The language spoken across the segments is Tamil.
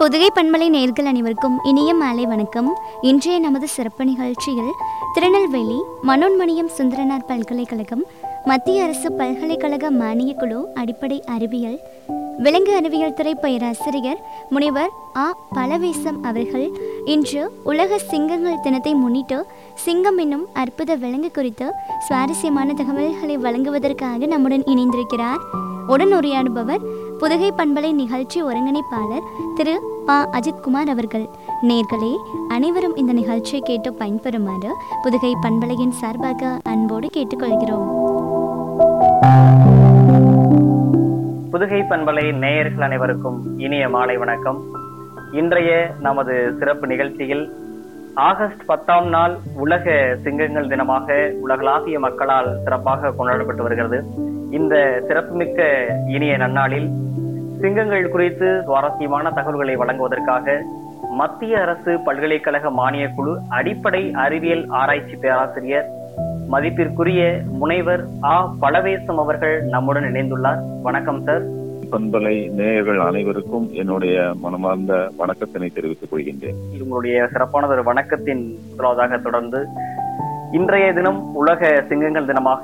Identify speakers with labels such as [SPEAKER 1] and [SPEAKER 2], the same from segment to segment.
[SPEAKER 1] புதுகை பண்பலை நேர்கள் அனைவருக்கும் இனிய மாலை வணக்கம் இன்றைய நமது சிறப்பு நிகழ்ச்சியில் திருநெல்வேலி மனோன்மணியம் சுந்தரனார் பல்கலைக்கழகம் மத்திய அரசு பல்கலைக்கழக மானியக் குழு அடிப்படை அறிவியல் விலங்கு அறிவியல் துறை பேராசிரியர் முனைவர் ஆ பலவேசம் அவர்கள் இன்று உலக சிங்கங்கள் தினத்தை முன்னிட்டு சிங்கம் என்னும் அற்புத விலங்கு குறித்து சுவாரஸ்யமான தகவல்களை வழங்குவதற்காக நம்முடன் இணைந்திருக்கிறார் உடன் உரையாடுபவர் புதுகை பண்பலை நிகழ்ச்சி ஒருங்கிணைப்பாளர் திரு ப அஜித்குமார் அவர்கள் நேர்களே அனைவரும் இந்த நிகழ்ச்சியை கேட்டு பயன்பெறுமாறு புதுகை பண்பலையின் சார்பாக அன்போடு கேட்டுக்கொள்கிறோம்
[SPEAKER 2] புதுகை பண்பலை நேயர்கள் அனைவருக்கும் இனிய மாலை வணக்கம் இன்றைய நமது சிறப்பு நிகழ்ச்சியில் ஆகஸ்ட் பத்தாம் நாள் உலக சிங்கங்கள் தினமாக உலகளாவிய மக்களால் சிறப்பாக கொண்டாடப்பட்டு வருகிறது இந்த சிறப்புமிக்க இனிய நன்னாளில் சிங்கங்கள் குறித்து சுவாரஸ்யமான தகவல்களை வழங்குவதற்காக மத்திய அரசு பல்கலைக்கழக மானியக் குழு அடிப்படை அறிவியல் ஆராய்ச்சி பேராசிரியர் மதிப்பிற்குரிய முனைவர் ஆ பலவேசம் அவர்கள் நம்முடன் இணைந்துள்ளார் வணக்கம் சார்
[SPEAKER 3] பண்பலை நேயர்கள் அனைவருக்கும் என்னுடைய மனமார்ந்த வணக்கத்தினை தெரிவித்துக் கொள்கின்றேன்
[SPEAKER 2] உங்களுடைய சிறப்பான ஒரு வணக்கத்தின் முதலாவதாக தொடர்ந்து இன்றைய தினம் உலக சிங்கங்கள் தினமாக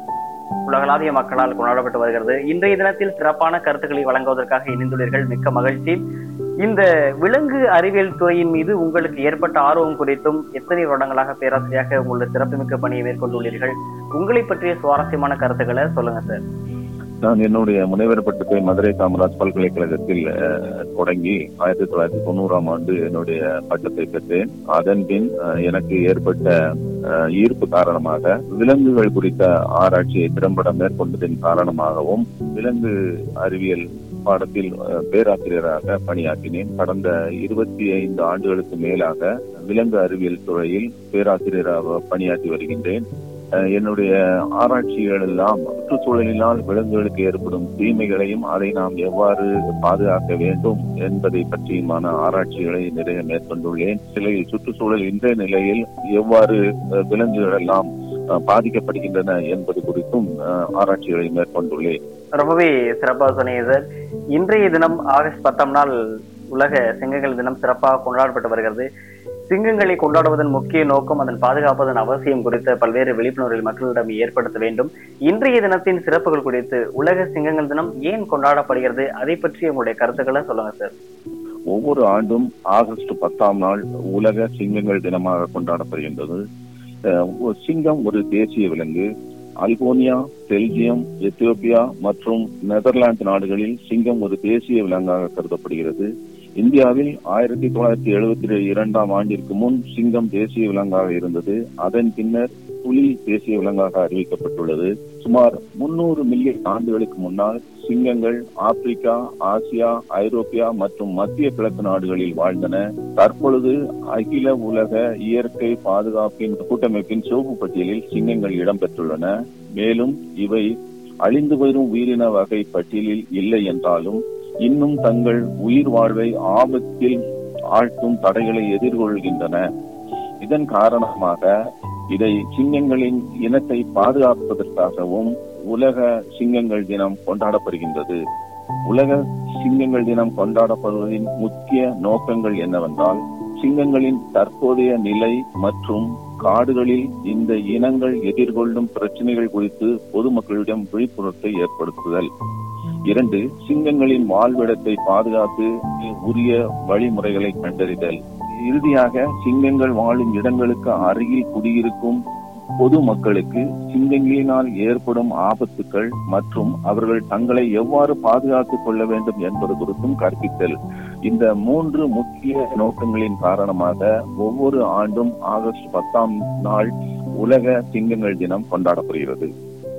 [SPEAKER 2] உலகளாவிய மக்களால் கொண்டாடப்பட்டு வருகிறது இன்றைய தினத்தில் சிறப்பான கருத்துக்களை வழங்குவதற்காக இணைந்துள்ளீர்கள் மிக்க மகிழ்ச்சி இந்த விலங்கு அறிவியல் துறையின் மீது உங்களுக்கு ஏற்பட்ட ஆர்வம் குறித்தும் எத்தனை வருடங்களாக பேராசிரியராக உங்களுடைய சிறப்புமிக்க பணியை மேற்கொண்டுள்ளீர்கள் உங்களை பற்றிய சுவாரஸ்யமான கருத்துக்களை சொல்லுங்க சார்
[SPEAKER 3] நான் என்னுடைய முனைவர் பட்டத்தை மதுரை காமராஜ் பல்கலைக்கழகத்தில் அஹ், தொடங்கி ஆயிரத்தி தொள்ளாயிரத்தி தொண்ணூறாம் ஆண்டு என்னுடைய பட்டத்தை பெற்றேன் அதன் பின் அஹ், எனக்கு ஏற்பட்ட அஹ், ஈர்ப்பு காரணமாக விலங்குகள் குறித்த ஆராய்ச்சியை திறம்பட மேற்கொண்டதின் காரணமாகவும் விலங்கு அறிவியல் பாடத்தில் அஹ், பேராசிரியராக பணியாற்றினேன் கடந்த இருபத்தி ஐந்து ஆண்டுகளுக்கு மேலாக விலங்கு அறிவியல் துறையில் பேராசிரியராக பணியாற்றி வருகின்றேன் அஹ் என்னுடைய ஆராய்ச்சிகள் எல்லாம் சுற்றுச்சூழலினால் விலங்குகளுக்கு ஏற்படும் தீமைகளையும் அதை நாம் எவ்வாறு பாதுகாக்க வேண்டும் என்பதை பற்றியுமான ஆராய்ச்சிகளை நிறைய மேற்கொண்டுள்ளேன் நிலையில் சுற்றுச்சூழல் இன்றைய நிலையில் எவ்வாறு அஹ், விலங்குகள் எல்லாம் அஹ், பாதிக்கப்படுகின்றன என்பது குறித்தும் அஹ், ஆராய்ச்சிகளை மேற்கொண்டுள்ளேன்
[SPEAKER 2] ரொம்பவே சிறப்பாக சொன்னீங்க சார் இன்றைய தினம் ஆகஸ்ட் பத்தாம் நாள் உலக சிங்கங்கள் தினம் சிறப்பாக கொண்டாடப்பட்டு வருகிறது சிங்கங்களை கொண்டாடுவதன் முக்கிய நோக்கம் அதன் பாதுகாப்பதன் அவசியம் குறித்த பல்வேறு விழிப்புணர்வை மக்களிடம் ஏற்படுத்த வேண்டும் இன்றைய தினத்தின் சிறப்புகள் குறித்து உலக சிங்கங்கள் தினம் ஏன் கொண்டாடப்படுகிறது அதை பற்றி உங்களுடைய கருத்துக்களை சொல்லுங்க சார்
[SPEAKER 3] ஒவ்வொரு ஆண்டும் ஆகஸ்ட் பத்தாம் நாள் உலக சிங்கங்கள் தினமாக கொண்டாடப்படுகின்றது அஹ், ஒரு சிங்கம் ஒரு தேசிய விலங்கு அல்போனியா பெல்ஜியம் எத்தியோப்பியா மற்றும் நெதர்லாந்து நாடுகளில் சிங்கம் ஒரு தேசிய விலங்காக கருதப்படுகிறது இந்தியாவில் ஆயிரத்தி தொள்ளாயிரத்தி எழுபத்தி இரண்டாம் ஆண்டிற்கு முன் சிங்கம் தேசிய விலங்காக இருந்தது அதன் பின்னர் புலி தேசிய விலங்காக அறிவிக்கப்பட்டுள்ளது சுமார் முன்னூறு மில்லியன் ஆண்டுகளுக்கு முன்னால் சிங்கங்கள் ஆப்பிரிக்கா ஆசியா ஐரோப்பியா மற்றும் மத்திய கிழக்கு நாடுகளில் வாழ்ந்தன தற்பொழுது அகில உலக இயற்கை பாதுகாப்பின் கூட்டமைப்பின் சிவப்பு பட்டியலில் சிங்கங்கள் இடம்பெற்றுள்ளன மேலும் இவை அழிந்து வரும் உயிரின வகை பட்டியலில் இல்லை என்றாலும் இன்னும் தங்கள் உயிர் வாழ்வை ஆபத்தில் ஆழ்த்தும் தடைகளை எதிர்கொள்கின்றன இதன் காரணமாக இதை சிங்கங்களின் இனத்தை பாதுகாப்பதற்காகவும் உலக சிங்கங்கள் தினம் கொண்டாடப்படுகின்றது உலக சிங்கங்கள் தினம் கொண்டாடப்படுவதின் முக்கிய நோக்கங்கள் என்னவென்றால் சிங்கங்களின் தற்போதைய நிலை மற்றும் காடுகளில் இந்த இனங்கள் எதிர்கொள்ளும் பிரச்சனைகள் குறித்து பொதுமக்களிடம் விழிப்புணர்வை ஏற்படுத்துதல் இரண்டு சிங்கங்களின் வாழ்விடத்தை பாதுகாத்து உரிய வழிமுறைகளை கண்டறிதல் இறுதியாக சிங்கங்கள் வாழும் இடங்களுக்கு அருகில் குடியிருக்கும் பொது மக்களுக்கு சிங்கங்களினால் ஏற்படும் ஆபத்துக்கள் மற்றும் அவர்கள் தங்களை எவ்வாறு பாதுகாத்துக் கொள்ள வேண்டும் என்பது குறித்தும் கற்பித்தல் இந்த மூன்று முக்கிய நோக்கங்களின் காரணமாக ஒவ்வொரு ஆண்டும் ஆகஸ்ட் பத்தாம் நாள் உலக சிங்கங்கள் தினம் கொண்டாடப்படுகிறது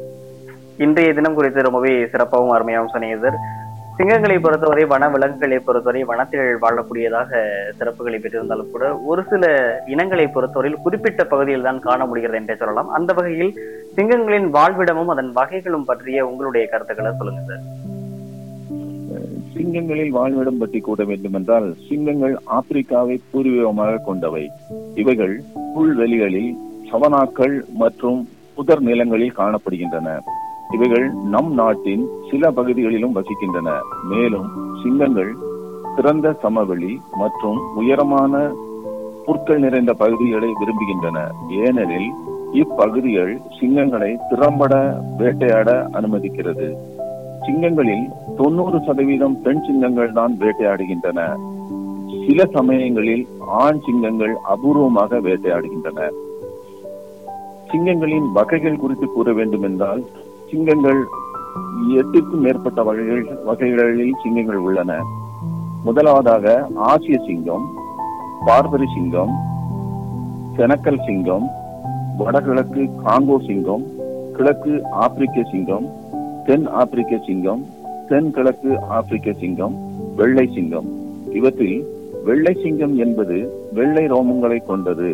[SPEAKER 2] இன்றைய தினம் குறித்து ரொம்பவே சிறப்பாகவும் அருமையாகவும் சொன்னீங்க சார் சிங்கங்களை பொறுத்தவரை வன விலங்குகளை பொறுத்தவரை வனத்தில் வாழக்கூடியதாக சிறப்புகளை பெற்றிருந்தாலும் கூட ஒரு சில இனங்களை பொறுத்தவரையில் குறிப்பிட்ட பகுதியில் தான் காண முடிகிறது என்றே சொல்லலாம் அந்த வகையில் சிங்கங்களின் வாழ்விடமும் அதன் வகைகளும் பற்றிய உங்களுடைய கருத்துக்களை சொல்லுங்க சார்
[SPEAKER 3] சிங்கங்களில் வாழ்விடம் பற்றி கூற வேண்டும் என்றால் சிங்கங்கள் ஆப்பிரிக்காவை பூர்வீகமாக கொண்டவை இவைகள் புல்வெளிகளில் சவனாக்கள் மற்றும் புதர் நிலங்களில் காணப்படுகின்றன இவைகள் நம் நாட்டின் சில பகுதிகளிலும் வசிக்கின்றன மேலும் சிங்கங்கள் திறந்த சமவெளி மற்றும் உயரமான புற்கள் நிறைந்த பகுதிகளை விரும்புகின்றன ஏனெனில் இப்பகுதிகள் சிங்கங்களை திறம்பட வேட்டையாட அனுமதிக்கிறது சிங்கங்களில் தொண்ணூறு சதவீதம் பெண் சிங்கங்கள் தான் வேட்டையாடுகின்றன சில சமயங்களில் ஆண் சிங்கங்கள் அபூர்வமாக வேட்டையாடுகின்றன சிங்கங்களின் வகைகள் குறித்து கூற வேண்டும் என்றால் சிங்கங்கள் எட்டுக்கும் மேற்பட்ட வகைகள் வகைகளில் சிங்கங்கள் உள்ளன முதலாவதாக ஆசிய சிங்கம் பார்பரி சிங்கம் செனக்கல் சிங்கம் வடகிழக்கு காங்கோ சிங்கம் கிழக்கு ஆப்பிரிக்க சிங்கம் தென் ஆப்பிரிக்க சிங்கம் தென் கிழக்கு ஆப்பிரிக்க சிங்கம் வெள்ளை சிங்கம் இவற்றில் வெள்ளை சிங்கம் என்பது வெள்ளை ரோமங்களை கொண்டது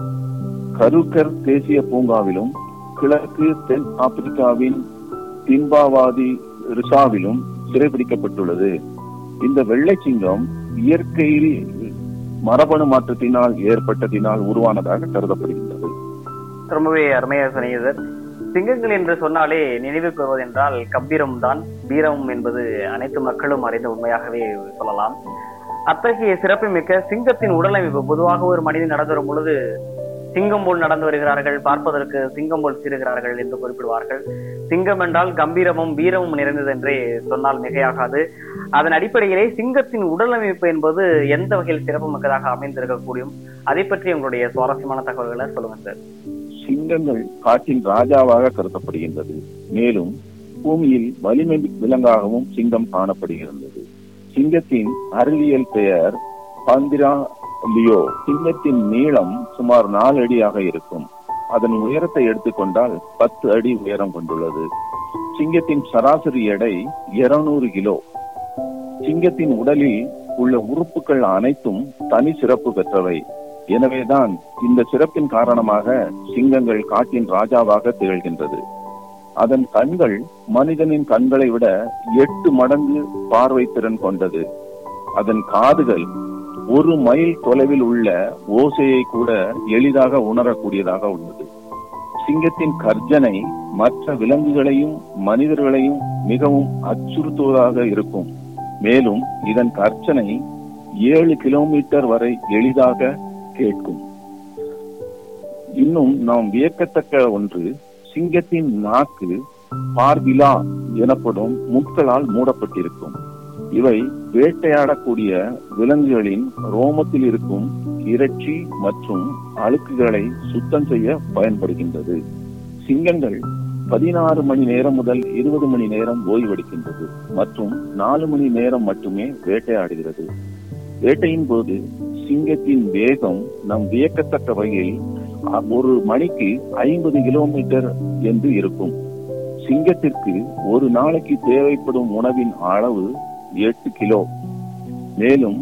[SPEAKER 3] கருக்கர் தேசிய பூங்காவிலும் கிழக்கு தென் ஆப்பிரிக்காவின் திம்பாவாதி ரிசாவிலும் சிறைபிடிக்கப்பட்டுள்ளது இந்த வெள்ளை சிங்கம் இயற்கையில் மரபணு மாற்றத்தினால் ஏற்பட்டதினால் உருவானதாக கருதப்படுகின்றது
[SPEAKER 2] ரொம்பவே அருமையாக சொன்னீங்க சிங்கங்கள் என்று சொன்னாலே நினைவுக்கு வருவதென்றால் கம்பீரம் தான் வீரம் என்பது அனைத்து மக்களும் அறிந்த உண்மையாகவே சொல்லலாம் அத்தகைய சிறப்புமிக்க சிங்கத்தின் உடலமைப்பு பொதுவாக ஒரு மனிதன் நடந்து வரும் பொழுது சிங்கம் போல் நடந்து வருகிறார்கள் பார்ப்பதற்கு சிங்கம் போல் சீருகிறார்கள் என்று குறிப்பிடுவார்கள் சிங்கம் என்றால் கம்பீரமும் வீரமும் நிறைந்தது என்றே சொன்னால் மிகையாகாது அதன் அடிப்படையிலே சிங்கத்தின் உடலமைப்பு என்பது எந்த வகையில் சிறப்பு மிக்கதாக அமைந்திருக்கக்கூடியும் அதை பற்றி உங்களுடைய சுவாரஸ்யமான தகவல்களை சொல்லுங்க சார்
[SPEAKER 3] சிங்கங்கள் காட்டின் ராஜாவாக கருதப்படுகின்றது மேலும் பூமியில் வலிமை விலங்காகவும் சிங்கம் காணப்படுகின்றது சிங்கத்தின் அறிவியல் பெயர் பந்திரா லியோ சிங்கத்தின் நீளம் சுமார் நாலு அடியாக இருக்கும் அதன் உயரத்தை எடுத்துக்கொண்டால் பத்து அடி உயரம் கொண்டுள்ளது சிங்கத்தின் சராசரி எடை இருநூறு கிலோ சிங்கத்தின் உடலில் உள்ள உறுப்புகள் அனைத்தும் தனி சிறப்பு பெற்றவை எனவேதான் இந்த சிறப்பின் காரணமாக சிங்கங்கள் காட்டின் ராஜாவாக திகழ்கின்றது அதன் கண்கள் மனிதனின் கண்களை விட எட்டு மடங்கு பார்வை திறன் கொண்டது அதன் காதுகள் ஒரு மைல் தொலைவில் உள்ள ஓசையை கூட எளிதாக உணரக்கூடியதாக உள்ளது சிங்கத்தின் கர்ஜனை மற்ற விலங்குகளையும் மனிதர்களையும் மிகவும் அச்சுறுத்துவதாக இருக்கும் மேலும் இதன் கர்ச்சனை ஏழு கிலோமீட்டர் வரை எளிதாக கேட்கும் இன்னும் நாம் வியக்கத்தக்க ஒன்று சிங்கத்தின் நாக்கு பார்பிலா எனப்படும் முட்களால் மூடப்பட்டிருக்கும் இவை வேட்டையாடக்கூடிய விலங்குகளின் ரோமத்தில் இருக்கும் இறைச்சி மற்றும் அழுக்குகளை சுத்தம் செய்ய பயன்படுகின்றது சிங்கங்கள் பதினாறு மணி நேரம் முதல் இருபது மணி நேரம் ஓய்வெடுக்கின்றது மற்றும் நாலு மணி நேரம் மட்டுமே வேட்டையாடுகிறது வேட்டையின் போது சிங்கத்தின் வேகம் நம் வியக்கத்தக்க வகையில் ஒரு மணிக்கு ஐம்பது கிலோமீட்டர் என்று இருக்கும் சிங்கத்திற்கு ஒரு நாளைக்கு தேவைப்படும் உணவின் அளவு எட்டு கிலோ மேலும்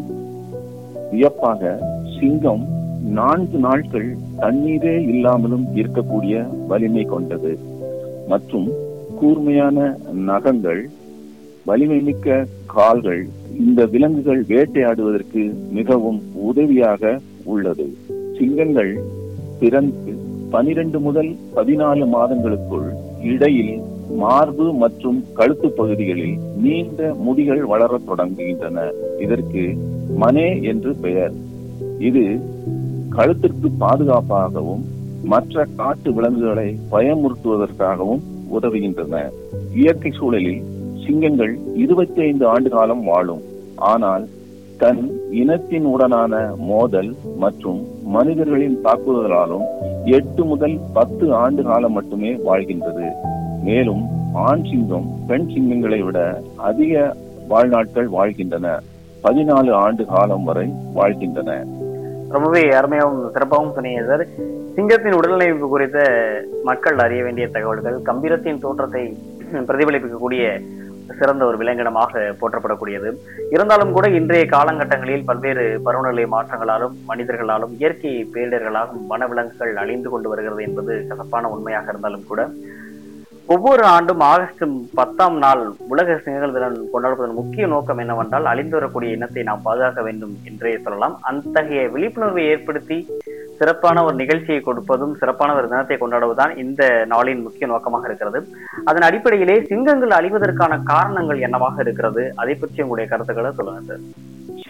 [SPEAKER 3] வியப்பாக சிங்கம் நான்கு நாட்கள் தண்ணீரே இல்லாமலும் இருக்கக்கூடிய வலிமை கொண்டது மற்றும் கூர்மையான நகங்கள் வலிமை மிக்க கால்கள் இந்த விலங்குகள் வேட்டையாடுவதற்கு மிகவும் உதவியாக உள்ளது சிங்கங்கள் பிறந்து பனிரெண்டு முதல் பதினாலு மாதங்களுக்குள் இடையில் மார்பு மற்றும் கழுத்து பகுதிகளில் நீண்ட முடிகள் வளரத் தொடங்குகின்றன இதற்கு மனே என்று பெயர் இது கழுத்திற்கு பாதுகாப்பாகவும் மற்ற காட்டு விலங்குகளை பயமுறுத்துவதற்காகவும் உதவுகின்றன இயற்கை சூழலில் சிங்கங்கள் இருபத்தி ஐந்து ஆண்டு காலம் வாழும் ஆனால் தன் இனத்தின் உடனான மோதல் மற்றும் மனிதர்களின் தாக்குதலாலும் எட்டு முதல் பத்து ஆண்டு காலம் மட்டுமே வாழ்கின்றது மேலும் ஆண் சிங்கம் பெண் சிங்கங்களை விட அதிக வாழ்நாட்கள் வாழ்கின்றன பதினாலு ஆண்டு காலம் வரை வாழ்கின்றன
[SPEAKER 2] ரொம்பவே அருமையாகவும் சிறப்பாகவும் சொன்னீங்க சார் சிங்கத்தின் உடலமைப்பு குறித்த மக்கள் அறிய வேண்டிய தகவல்கள் கம்பீரத்தின் தோற்றத்தை பிரதிபலிக்கக்கூடிய சிறந்த ஒரு விலங்கினமாக போற்றப்படக்கூடியது இருந்தாலும் கூட இன்றைய காலகட்டங்களில் பல்வேறு பருவநிலை மாற்றங்களாலும் மனிதர்களாலும் இயற்கை பேரிடர்களாலும் வனவிலங்குகள் அழிந்து கொண்டு வருகிறது என்பது கசப்பான உண்மையாக இருந்தாலும் கூட ஒவ்வொரு ஆண்டும் ஆகஸ்ட் பத்தாம் நாள் உலக சிங்கங்கள் தினம் கொண்டாடுவதன் முக்கிய நோக்கம் என்னவென்றால் அழிந்து வரக்கூடிய இனத்தை நாம் பாதுகாக்க வேண்டும் என்றே சொல்லலாம் அத்தகைய விழிப்புணர்வை ஏற்படுத்தி சிறப்பான ஒரு நிகழ்ச்சியை கொடுப்பதும் சிறப்பான ஒரு தினத்தை கொண்டாடுவதுதான் இந்த நாளின் முக்கிய நோக்கமாக இருக்கிறது அதன் அடிப்படையிலே சிங்கங்கள் அழிவதற்கான காரணங்கள் என்னவாக இருக்கிறது அதை பற்றி உங்களுடைய கருத்துக்களை சொல்லுங்க சார்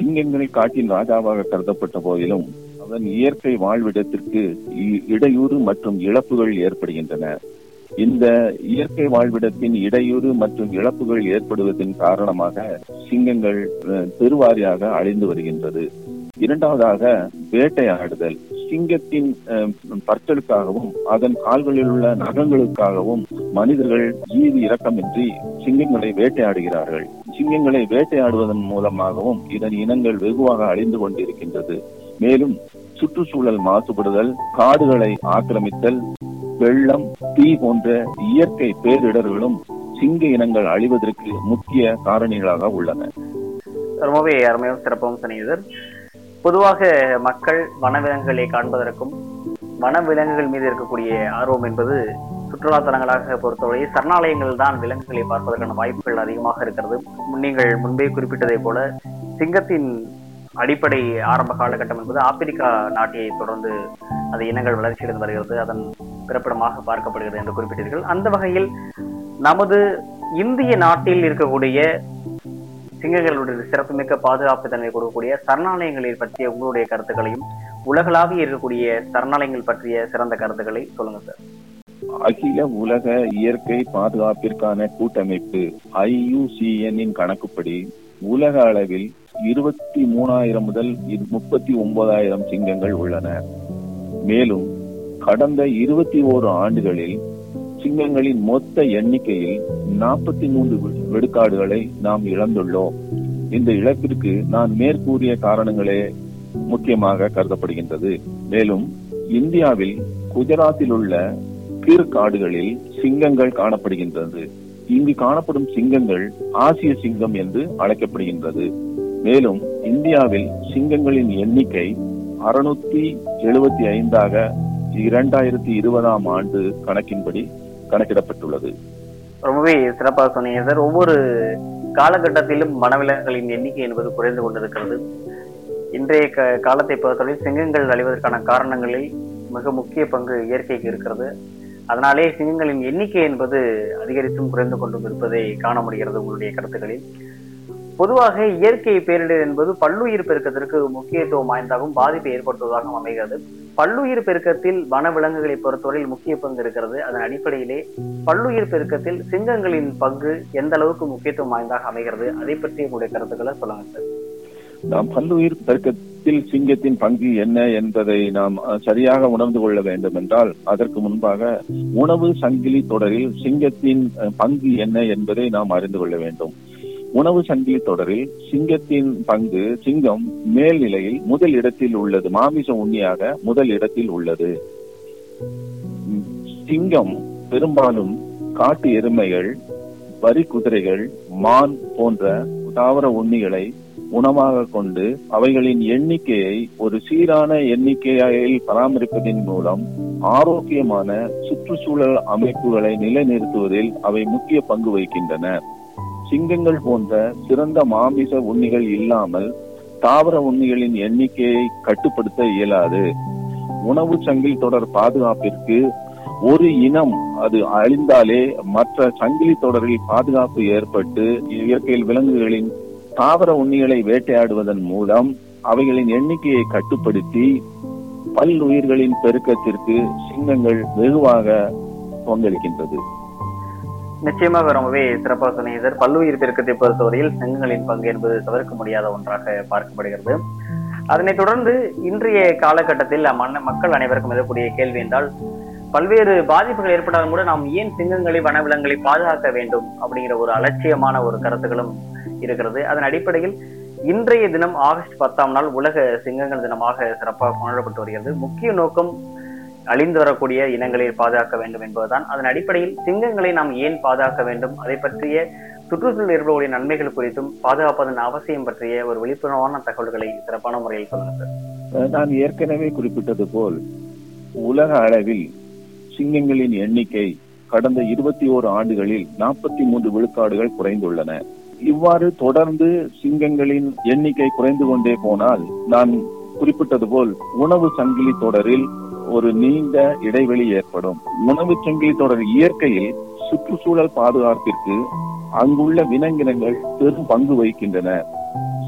[SPEAKER 3] சிங்கங்கள் காட்டின் ராஜாவாக கருதப்பட்ட போதிலும் அதன் இயற்கை வாழ்விடத்திற்கு இ- இடையூறு மற்றும் இழப்புகள் ஏற்படுகின்றன இந்த இயற்கை வாழ்விடத்தின் இடையூறு மற்றும் இழப்புகள் ஏற்படுவதன் காரணமாக சிங்கங்கள் அஹ், பெருவாரியாக அழிந்து வருகின்றது இரண்டாவதாக வேட்டையாடுதல் சிங்கத்தின் அஹ், பற்களுக்காகவும் அதன் கால்களில் உள்ள நகங்களுக்காகவும் மனிதர்கள் ஈவு இரக்கமின்றி சிங்கங்களை வேட்டையாடுகிறார்கள் சிங்கங்களை வேட்டையாடுவதன் மூலமாகவும் இதன் இனங்கள் வெகுவாக அழிந்து கொண்டிருக்கின்றது மேலும் சுற்றுச்சூழல் மாசுபடுதல் காடுகளை ஆக்கிரமித்தல் வெள்ளம் தீ போன்ற இயற்கை பேரிடர்களும் சிங்க இனங்கள் அழிவதற்கு முக்கிய காரணிகளாக உள்ளன
[SPEAKER 2] ரொம்பவே அருமையும் சிறப்பும் சொன்னீர்கள் பொதுவாக மக்கள் வனவிலங்குகளை காண்பதற்கும் வனவிலங்குகள் மீது இருக்கக்கூடிய ஆர்வம் என்பது சுற்றுலா தலங்களாக பொறுத்தவரை சரணாலயங்கள் தான் விலங்குகளை பார்ப்பதற்கான வாய்ப்புகள் அதிகமாக இருக்கிறது நீங்கள் முன்பே குறிப்பிட்டதை போல சிங்கத்தின் அடிப்படை ஆரம்ப காலகட்டம் என்பது ஆப்பிரிக்கா நாட்டை தொடர்ந்து அது இனங்கள் வளர்ச்சியடைந்து வருகிறது அதன் பிறப்பிடமாக பார்க்கப்படுகிறது என்று குறிப்பிட்டீர்கள் அந்த வகையில் நமது இந்திய நாட்டில் இருக்கக்கூடிய சிங்கங்களுடைய சிறப்புமிக்க பாதுகாப்பு தன்மை கொடுக்கக்கூடிய சரணாலயங்களை பற்றிய உங்களுடைய கருத்துக்களையும் உலகளாவிய இருக்கக்கூடிய சரணாலயங்கள் பற்றிய சிறந்த கருத்துக்களை சொல்லுங்க சார்
[SPEAKER 3] அகில உலக இயற்கை பாதுகாப்பிற்கான கூட்டமைப்பு ஐயுசிஎன்னின் கணக்குப்படி உலக அளவில் இருபத்தி மூணாயிரம் முதல் முப்பத்தி ஒன்பதாயிரம் சிங்கங்கள் உள்ளன மேலும் கடந்த இருபத்தி ஓரு ஆண்டுகளில் சிங்கங்களின் மொத்த எண்ணிக்கையில் நாற்பத்தி மூன்று விழுக்காடுகளை நாம் இழந்துள்ளோம் இந்த இழப்பிற்கு நான் மேற்கூறிய காரணங்களே முக்கியமாக கருதப்படுகின்றது மேலும் இந்தியாவில் குஜராத்தில் உள்ள கீர் காடுகளில் சிங்கங்கள் காணப்படுகின்றது இங்கு காணப்படும் சிங்கங்கள் ஆசிய சிங்கம் என்று அழைக்கப்படுகின்றது மேலும் இந்தியாவில் சிங்கங்களின் எண்ணிக்கை அறுநூத்தி எழுபத்தி ஐந்தாக இரண்டாயிரத்தி இருபதாம் ஆண்டு கணக்கின்படி கணக்கிடப்பட்டுள்ளது
[SPEAKER 2] ரொம்பவே சிறப்பாக சொன்னீங்க சார் ஒவ்வொரு காலகட்டத்திலும் வனவிலங்குகளின் எண்ணிக்கை என்பது குறைந்து கொண்டிருக்கிறது இன்றைய க- காலத்தை பொறுத்தவரை சிங்கங்கள் அழிவதற்கான காரணங்களில் மிக முக்கிய பங்கு இயற்கைக்கு இருக்கிறது அதனாலே சிங்கங்களின் எண்ணிக்கை என்பது அதிகரித்தும் குறைந்து கொண்டும் இருப்பதை காண முடிகிறது உங்களுடைய கருத்துக்களில் பொதுவாக இயற்கை பேரிடர் என்பது பல்லுயிர் பெருக்கத்திற்கு முக்கியத்துவம் வாய்ந்ததாகவும் பாதிப்பை ஏற்படுத்துவதாகவும் அமைகிறது பல்லுயிர் பெருக்கத்தில் வனவிலங்குகளை பொறுத்தவரையில் முக்கிய பங்கு இருக்கிறது அதன் அடிப்படையிலே பல்லுயிர் பெருக்கத்தில் சிங்கங்களின் பங்கு எந்த அளவுக்கு முக்கியத்துவம் வாய்ந்ததாக அமைகிறது அதை பற்றி உங்களுடைய கருத்துக்களை சொல்லுங்க சார்
[SPEAKER 3] நாம் பல்லுயிர் பெருக்கத்தில் சிங்கத்தின் பங்கு என்ன என்பதை நாம் அஹ், சரியாக உணர்ந்து கொள்ள வேண்டும் என்றால் அதற்கு முன்பாக உணவு சங்கிலி தொடரில் சிங்கத்தின் அஹ், பங்கு என்ன என்பதை நாம் அறிந்து கொள்ள வேண்டும் உணவு சங்கிலி தொடரில் சிங்கத்தின் பங்கு சிங்கம் மேல் நிலையில் முதல் இடத்தில் உள்ளது மாமிச உண்ணியாக முதல் இடத்தில் உள்ளது உம், சிங்கம் பெரும்பாலும் காட்டு எருமைகள் வரி குதிரைகள் மான் போன்ற தாவர உண்ணிகளை உணவாக கொண்டு அவைகளின் எண்ணிக்கையை ஒரு சீரான எண்ணிக்கையில் பராமரிப்பதன் மூலம் ஆரோக்கியமான சுற்றுச்சூழல் அமைப்புகளை நிலைநிறுத்துவதில் அவை முக்கிய பங்கு வகிக்கின்றன சிங்கங்கள் போன்ற சிறந்த மாமிச உண்ணிகள் இல்லாமல் தாவர உண்ணிகளின் எண்ணிக்கையை கட்டுப்படுத்த இயலாது உணவு சங்கிலி தொடர் பாதுகாப்பிற்கு ஒரு இனம் அது அழிந்தாலே மற்ற சங்கிலி தொடரில் பாதுகாப்பு ஏற்பட்டு இயற்கையில் விலங்குகளின் தாவர உண்ணிகளை வேட்டையாடுவதன் மூலம் அவைகளின் எண்ணிக்கையை கட்டுப்படுத்தி பல்லுயிர்களின் பெருக்கத்திற்கு சிங்கங்கள் வெகுவாக பங்களிக்கின்றது
[SPEAKER 2] நிச்சயமாக ரொம்பவே சிறப்பாக சொன்னீங்க சார் பல்லுயிர் பெருக்கத்தை பொறுத்தவரையில் சிங்கங்களின் பங்கு என்பது தவிர்க்க முடியாத ஒன்றாக பார்க்கப்படுகிறது அதனைத் தொடர்ந்து இன்றைய காலகட்டத்தில் மன்ன- மக்கள் அனைவருக்கும் எழக்கூடிய கேள்வி என்றால் பல்வேறு பாதிப்புகள் ஏற்பட்டாலும் கூட நாம் ஏன் சிங்கங்களை வனவிலங்குகளை பாதுகாக்க வேண்டும் அப்படிங்கிற ஒரு அலட்சியமான ஒரு கருத்துக்களும் இருக்கிறது அதன் அடிப்படையில் இன்றைய தினம் ஆகஸ்ட் பத்தாம் நாள் உலக சிங்கங்கள் தினமாக சிறப்பாக கொண்டாடப்பட்டு வருகிறது முக்கிய நோக்கம் அழிந்து வரக்கூடிய இனங்களை பாதுகாக்க வேண்டும் என்பதுதான் அதன் அடிப்படையில் சிங்கங்களை நாம் ஏன் பாதுகாக்க வேண்டும் அதை பற்றிய சுற்றுச்சூழல் ஏற்படக்கூடிய நன்மைகள் குறித்தும் பாதுகாப்பதன் அவசியம் பற்றிய ஒரு விழிப்புணர்வான தகவல்களை சிறப்பான முறையில் சொல்லுங்க சார்
[SPEAKER 3] நான் ஏற்கனவே குறிப்பிட்டது போல் உலக அளவில் சிங்கங்களின் எண்ணிக்கை கடந்த இருபத்தி ஓரு ஆண்டுகளில் நாற்பத்தி மூன்று விழுக்காடுகள் குறைந்துள்ளன இவ்வாறு தொடர்ந்து சிங்கங்களின் எண்ணிக்கை குறைந்து கொண்டே போனால் நான் குறிப்பிட்டது போல் உணவு சங்கிலி தொடரில் ஒரு நீண்ட இடைவெளி ஏற்படும் உணவு சங்கிலி தொடர் இயற்கையில் சுற்றுச்சூழல் பாதுகாப்பிற்கு அங்குள்ள விலங்கினங்கள் பெரும் பங்கு வகிக்கின்றன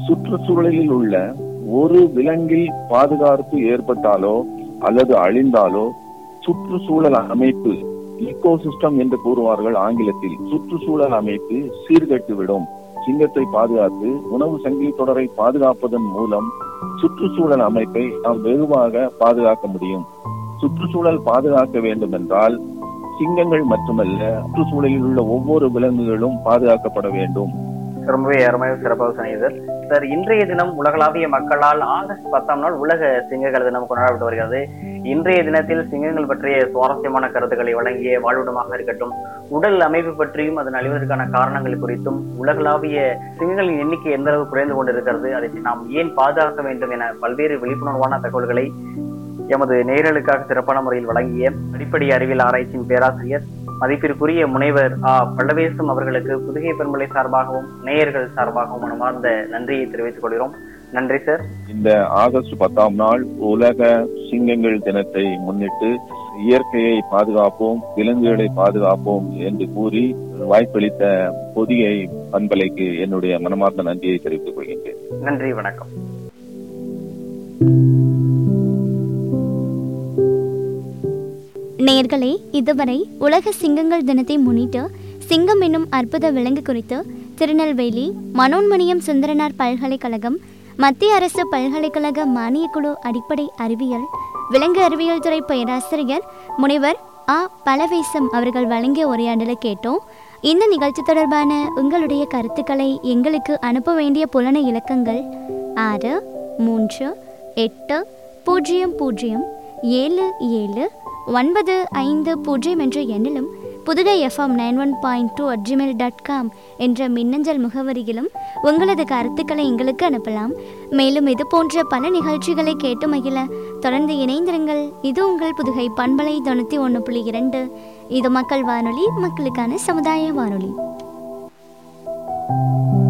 [SPEAKER 3] சுற்றுச்சூழலில் உள்ள ஒரு விலங்கில் பாதுகாப்பு ஏற்பட்டாலோ அல்லது அழிந்தாலோ சுற்றுச்சூழல் அமைப்பு ஈகோசிஸ்டம் என்று கூறுவார்கள் ஆங்கிலத்தில் சுற்றுச்சூழல் அமைப்பு சீர்கெட்டுவிடும் சிங்கத்தை பாதுகாத்து உணவு சங்கிலி தொடரை பாதுகாப்பதன் மூலம் சுற்றுச்சூழல் அமைப்பை நாம் வெகுவாக பாதுகாக்க முடியும் சுற்றுச்சூழல் பாதுகாக்க வேண்டும் என்றால் சிங்கங்கள் மட்டுமல்ல சுற்றுச்சூழலில் உள்ள ஒவ்வொரு விலங்குகளும் பாதுகாக்கப்பட வேண்டும்
[SPEAKER 2] ரொம்பவே அருமையாக சிறப்பாக சொன்னீங்க சார் சார் இன்றைய தினம் உலகளாவிய மக்களால் ஆகஸ்ட் பத்தாம் நாள் உலக சிங்கங்கள் தினம் கொண்டாடப்பட்டு வருகிறது இன்றைய தினத்தில் சிங்கங்கள் பற்றிய சுவாரஸ்யமான கருத்துக்களை வழங்கிய வாழ்விடமாக இருக்கட்டும் உடல் அமைப்பு பற்றியும் அதன் அழிவதற்கான காரணங்கள் குறித்தும் உலகளாவிய சிங்கங்களின் எண்ணிக்கை எந்த அளவு குறைந்து கொண்டிருக்கிறது அதை நாம் ஏன் பாதுகாக்க வேண்டும் என பல்வேறு விழிப்புணர்வான தகவல்களை எமது நேயர்களுக்காக சிறப்பான முறையில் வழங்கிய அடிப்படை அறிவியல் ஆராய்ச்சியின் பேராசிரியர் மதிப்பிற்குரிய முனைவர் ஆ பல்லவேசம் அவர்களுக்கு புதுகை பெருமலை சார்பாகவும் நேயர்கள் சார்பாகவும் மனமார்ந்த நன்றியை தெரிவித்துக் கொள்கிறோம் நன்றி சார்
[SPEAKER 3] இந்த ஆகஸ்ட் பத்தாம் நாள் உலக சிங்கங்கள் தினத்தை முன்னிட்டு இயற்கையை பாதுகாப்போம் விலங்குகளை பாதுகாப்போம் என்று கூறி வாய்ப்பளித்த பொதிகை பண்பலைக்கு என்னுடைய மனமார்ந்த நன்றியை தெரிவித்துக் கொள்கின்றேன்
[SPEAKER 2] நன்றி வணக்கம்
[SPEAKER 1] நேயர்களே இதுவரை உலக சிங்கங்கள் தினத்தை முன்னிட்டு சிங்கம் என்னும் அற்புத விலங்கு குறித்து திருநெல்வேலி மனோன்மணியம் சுந்தரனார் பல்கலைக்கழகம் மத்திய அரசு பல்கலைக்கழக மானியக்குழு அடிப்படை அறிவியல் விலங்கு அறிவியல் துறை பேராசிரியர் முனைவர் ஆ பலவேசம் அவர்கள் வழங்கிய உரையாடலை கேட்டோம் இந்த நிகழ்ச்சி தொடர்பான உங்களுடைய கருத்துக்களை எங்களுக்கு அனுப்ப வேண்டிய புலன இலக்கங்கள் ஆறு மூன்று எட்டு பூஜ்ஜியம் பூஜ்ஜியம் ஏழு ஏழு ஒன்பது ஐந்து பூஜ்ஜியம் என்ற எண்ணிலும் Pudugai FM nine one point two at Gmail dot com என்ற மின்னஞ்சல் முகவரியிலும் உங்களது கருத்துக்களை எங்களுக்கு அனுப்பலாம் மேலும் இது போன்ற பல நிகழ்ச்சிகளை கேட்டு மகிழ தொடர்ந்து இணைந்திருங்கள் இது உங்கள் புதுகை பண்பலை தொண்ணூற்றி ஒன்று புள்ளி இரண்டு இது மக்கள் வானொலி மக்களுக்கான சமுதாய வானொலி